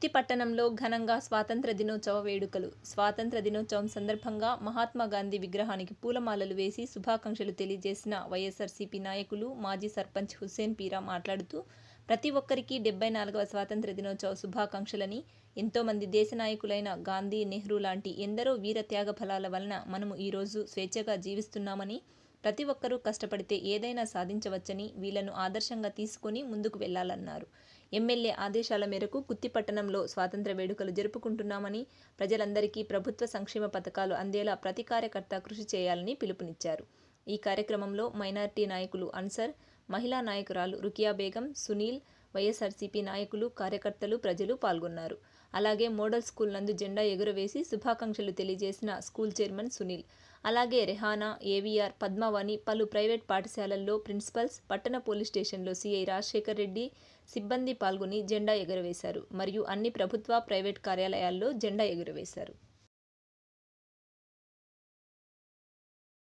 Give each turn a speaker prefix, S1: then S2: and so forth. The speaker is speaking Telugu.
S1: గుత్తి పట్టణంలో ఘనంగా స్వాతంత్ర దినోత్సవ వేడుకలు స్వాతంత్ర దినోత్సవం సందర్భంగా మహాత్మా గాంధీ విగ్రహానికి పూలమాలలు వేసి శుభాకాంక్షలు తెలియజేసిన వైఎస్ఆర్సీపీ నాయకులు మాజీ సర్పంచ్ హుస్సేన్ పీరా మాట్లాడుతూ ప్రతి ఒక్కరికి డెబ్బై నాలుగవ స్వాతంత్ర దినోత్సవ శుభాకాంక్షలని ఎంతోమంది దేశ నాయకులైన గాంధీ నెహ్రూ లాంటి ఎందరో వీర త్యాగ ఫలాల వలన మనము ఈరోజు స్వేచ్ఛగా జీవిస్తున్నామని ప్రతి ఒక్కరూ కష్టపడితే ఏదైనా సాధించవచ్చని వీళ్లను ఆదర్శంగా తీసుకొని ముందుకు వెళ్లాలన్నారు ఎమ్మెల్యే ఆదేశాల మేరకు కుత్తిపట్టణంలో స్వాతంత్ర వేడుకలు జరుపుకుంటున్నామని ప్రజలందరికీ ప్రభుత్వ సంక్షేమ పథకాలు అందేలా ప్రతి కార్యకర్త కృషి చేయాలని పిలుపునిచ్చారు ఈ కార్యక్రమంలో మైనార్టీ నాయకులు అన్సర్ మహిళా నాయకురాలు రుకియా బేగం సునీల్ వైఎస్ఆర్సీపీ నాయకులు కార్యకర్తలు ప్రజలు పాల్గొన్నారు అలాగే మోడల్ స్కూల్ నందు జెండా ఎగురవేసి శుభాకాంక్షలు తెలియజేసిన స్కూల్ చైర్మన్ సునీల్ అలాగే రెహానా ఏవీఆర్ పద్మావని పలు ప్రైవేట్ పాఠశాలల్లో ప్రిన్సిపల్స్ పట్టణ పోలీస్ స్టేషన్లో సీఐ రాజశేఖర్ రెడ్డి సిబ్బంది పాల్గొని జెండా ఎగురవేశారు మరియు అన్ని ప్రభుత్వ ప్రైవేట్ కార్యాలయాల్లో జెండా ఎగురవేశారు